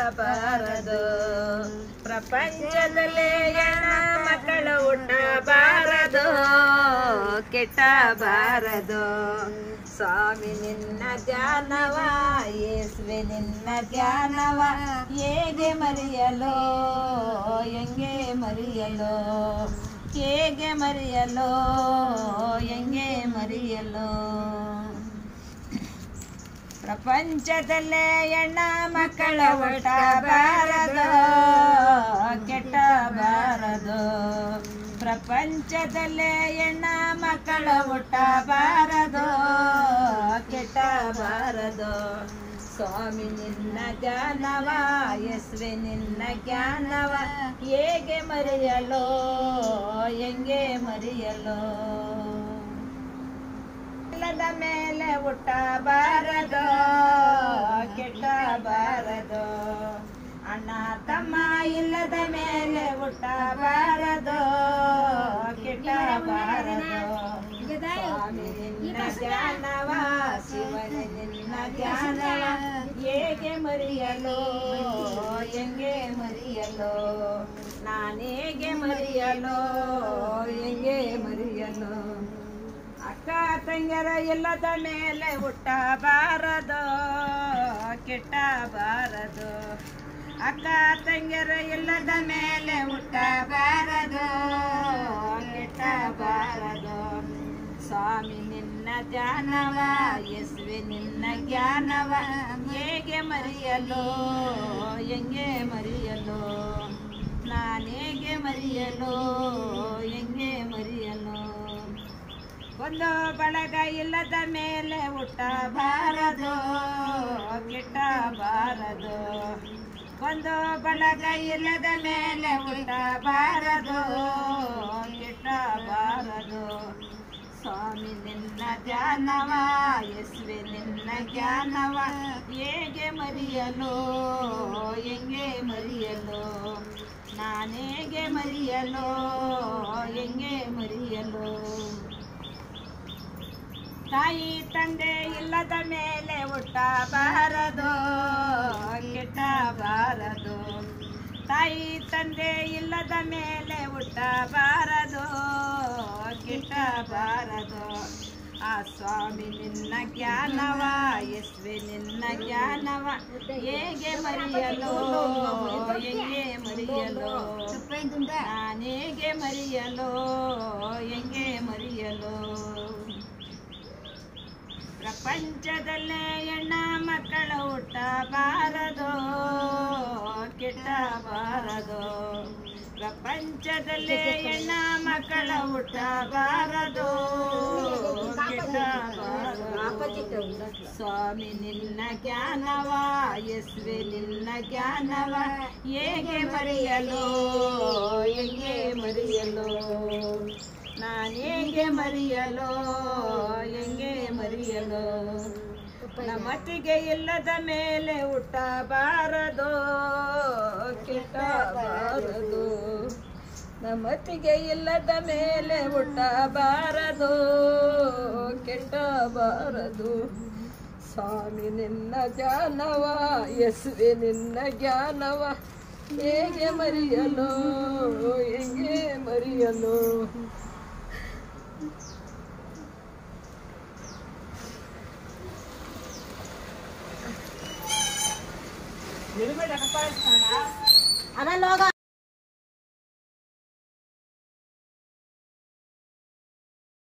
ಕೆಟ್ಟಬಾರದು ಪ್ರಪಂಚದಲ್ಲೇ ಹೆಣ ಮಕ್ಕಳ ಹುಟ್ಟಬಾರದು ಕೆಟ್ಟಬಾರದು ಸ್ವಾಮಿ ನಿನ್ನ ಧ್ಯಾನವ ಯೇಸುವೆ ನಿನ್ನ ಧ್ಯಾನವ ಹೇಗೆ ಮರೆಯಲು ಹೆಂಗೆ ಮರೆಯಲು ಹೇಗೆ ಮರೆಯಲು ಹೆಂಗೆ ಮರೆಯಲು ಪ್ರಪಂಚದಲ್ಲೇ ಹೆಣ್ಣ ಮಕ್ಕಳ ಹುಟ್ಟಬಾರದು ಕೆಟ್ಟಬಾರದು ಪ್ರಪಂಚದಲ್ಲೇ ಹೆಣ್ಣ ಮಕ್ಕಳ ಹುಟ್ಟಬಾರದು ಕೆಟ್ಟಬಾರದು ಸ್ವಾಮಿ ನಿನ್ನ ಜ್ಞಾನವ ಯಸ್ವೆ ನಿನ್ನ ಜ್ಞಾನವ ಹೇಗೆ ಮರೆಯಲು ಹೆಂಗೆ ಮರೆಯಲು ಇಲ್ಲದ ಮೇಲೆ ಹುಟ್ಟಬಾರದು ಕೆಟ್ಟಬಾರದು ಅಣ್ಣ ತಮ್ಮ ಇಲ್ಲದ ಮೇಲೆ ಹುಟ್ಟಬಾರದು ಕೆಟ್ಟಬಾರದು ಸ್ವಾಮಿ ನಿನ್ನ ಜ್ಞಾನವ ಶಿವನ ನಿನ್ನ ಜ್ಞಾನವ ಹೇಗೆ ಮರೆಯಲು ಹೆಂಗೆ ಮರೆಯಲು ನಾನೇಗೆ ಮರೆಯಲು ಹೆಂಗೆ ಮರೆಯಲು ಅಕ್ಕ ತಂಗಿಯರ ಇಲ್ಲದ ಮೇಲೆ ಹುಟ್ಟಬಾರದು ಕೆಟ್ಟಬಾರದು ಅಕ್ಕ ತಂಗಿಯರ ಇಲ್ಲದ ಮೇಲೆ ಹುಟ್ಟಬಾರದು ಕೆಟ್ಟಬಾರದು ಸ್ವಾಮಿ ನಿನ್ನ ಧ್ಯಾನವ ಯಸ್ವಿ ನಿನ್ನ ಜ್ಞಾನವ ಹೇಗೆ ಮರೆಯಲು ಹೆಂಗೆ ಮರೆಯಲು ನಾನೇಗೆ ಮರೆಯಲು ಹೆಂಗೆ ಮರೆಯಲು ಒಂದು ಬಳಗ ಇಲ್ಲದ ಮೇಲೆ ಹುಟ್ಟಬಾರದು ಕೆಟ್ಟಬಾರದು ಒಂದು ಬಳಗ ಇಲ್ಲದ ಮೇಲೆ ಹುಟ್ಟಬಾರದು ಕೆಟ್ಟಬಾರದು ಸ್ವಾಮಿ ನಿನ್ನ ಧ್ಯಾನವ ಯಸ್ವೆ ನಿನ್ನ ಜ್ಞಾನವ ಹೇಗೆ ಮರೆಯಲು ಹೆಂಗೆ ಮರೆಯಲು ನಾನೇಗೆ ಮರೆಯಲು ಹೆಂಗೆ ಮರೆಯಲು ತಾಯಿ ತಂದೆ ಇಲ್ಲದ ಮೇಲೆ ಹುಟ್ಟಬಾರದು ಕೆಟ್ಟಬಾರದು ತಾಯಿ ತಂದೆ ಇಲ್ಲದ ಮೇಲೆ ಹುಟ್ಟಬಾರದು ಕೆಟ್ಟಬಾರದು ಆ ಸ್ವಾಮಿ ನಿನ್ನ ಜ್ಞಾನವ ಯಸ್ವೆ ನಿನ್ನ ಜ್ಞಾನವ ಹೇಗೆ ಮರೆಯಲು ಹೆಂಗೆ ಮರೆಯಲು ನಾನೇಗೆ ಮರೆಯಲು ಹೆಂಗೆ ಮರೆಯಲು ಪ್ರಪಂಚದಲ್ಲೇ ಹೆಣ್ಣ ಮಕ್ಕಳ ಹುಟ್ಟಬಾರದು ಕೆಟ್ಟಬಾರದು ಪ್ರಪಂಚದಲ್ಲೇ ಹೆಣ್ಣ ಮಕ್ಕಳ ಹುಟ್ಟಬಾರದು ಕೆಟ್ಟಬಾರದು ಸ್ವಾಮಿ ನಿನ್ನ ಜ್ಞಾನವ ಯಸ್ವೆ ನಿನ್ನ ಜ್ಞಾನವ ಹೇಗೆ ಮರೆಯಲು ಹೆಂಗೆ ಮರೆಯಲು ನಾನೇಗೆ ಮರೆಯಲು ಹೆಂಗೆ ಮರೆಯಲು ನಮ್ಮತ್ತಿಗೆ ಇಲ್ಲದ ಮೇಲೆ ಹುಟ್ಟಬಾರದು ಕೆಟ್ಟಬಾರದು ನಮ್ಮತ್ತಿಗೆ ಇಲ್ಲದ ಮೇಲೆ ಹುಟ್ಟಬಾರದು ಕೆಟ್ಟಬಾರದು ಸ್ವಾಮಿ ನಿನ್ನ ಜ್ಞಾನವ ಯಸ್ವೆ ನಿನ್ನ ಜ್ಞಾನವ ಹೇಗೆ ಮರೆಯಲು ಹೆಂಗೆ ಮರೆಯಲು ಆಮೇಲೆ ಹೋಗ